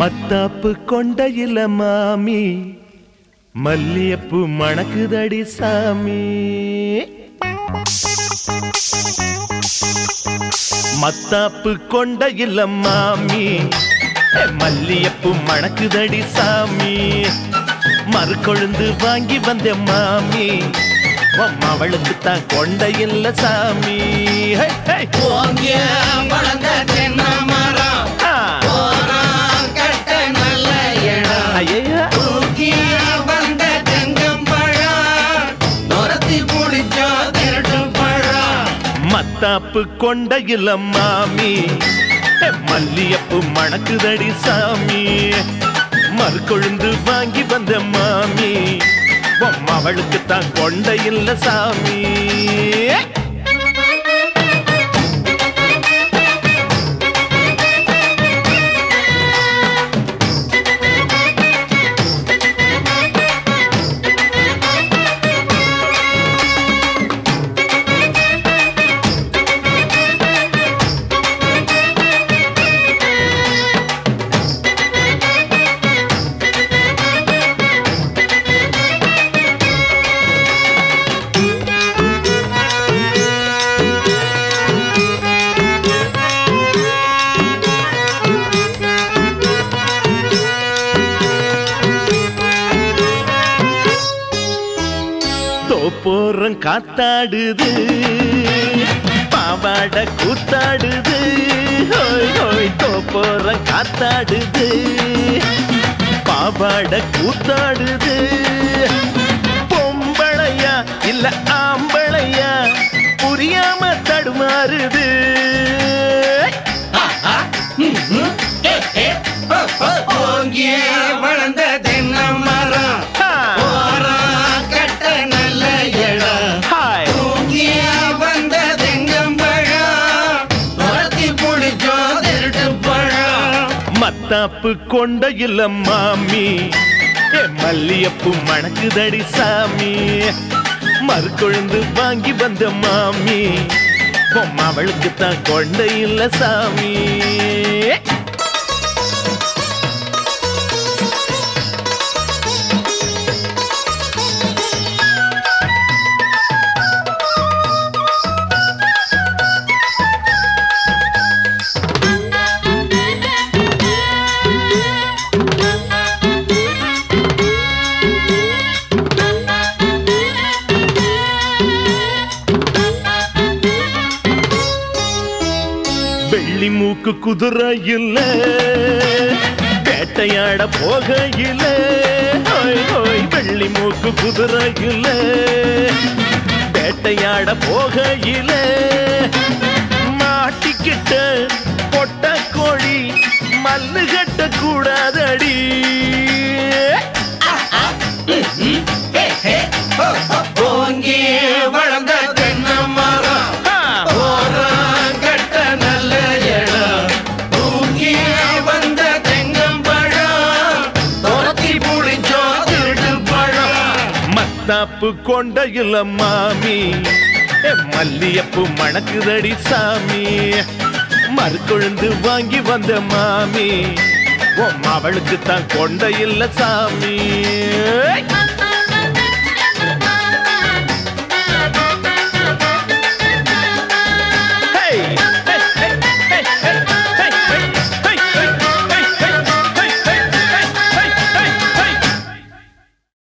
மத்தாப்பு கொண்டையில மாமி மல்லியப்பு மணக்குதடி சாமி மத்தாப்பு கொண்டையில மாமி மல்லியப்பு மணக்குதடி சாமி மறுக்கொழுந்து வாங்கி வந்த மாமி அவளுக்கு தான் கொண்டையில்ல சாமி ஹே, ஹே. ஓங்கிய வளர்ந்த தென்னை மரம் ஆ. ஓரம் கட்ட நல்ல இடம் ஐயையா. தூக்கிய வந்த தெங்கம்பழம் துரத்தி பிடிச்சோ திருட்டு பழம் மத்தாப்பு கொண்டையில மாமி மல்லியப்பு மணக்குதடி சாமி மறுக்கொழுந்து வாங்கி வந்த மாமி அவளுக்கு தான் கொண்டையில்ல சாமி தோப்போரம் காத்தாடுது பாவாட கூத்தாடுது ஹோய் ஹோய் தோப்போரம் காத்தாடுது பாவாட கூத்தாடுது பொம்பளையா இல்ல ஆம்பளையா புரியாம தடுமாறுது ஓங்கிய வளர்ந்த தென்னை மரம் ஹா, ஓரம் கட்ட நல்ல இடம் ஹாய் தூக்கிய வந்த தெங்கம்பழம் துரத்தி பிடிச்சோ திருட்டு பழம் மத்தாப்பு கொண்டையில மாமி ஏ மல்லியப்பு மணக்குதடி சாமி மறுக்கொழுந்து வாங்கி வந்த மாமி அவளுக்கு தான் கொண்டையில்ல சாமி வெள்ளி மூக்கு குதிரை இல்ல வேட்டையாட போக இல்ல ஹோய் ஹோய் வெள்ளி மூக்கு குதிரை இல்ல வேட்டையாட போக இல்ல மாட்டிக்கிட்ட பொட்ட கோழி மல்லு கட்ட கூடாதடி ஓங்கி வளர்ந்த தென்னை மரம் ஆ, ஓரம் கட்ட நல்ல இடம் தூக்கி வந்த தெங்கம்பழம் துரத்தி பிடிச்சோ திருட்டு பழம் மத்தாப்பு கொண்டையில மாமி ஏ மல்லியப்பு மணக்குதடி சாமி மறுக்கொழுந்து வாங்கி வந்த மாமி உன் அவளுக்கு தான் கொண்டையில்ல சாமி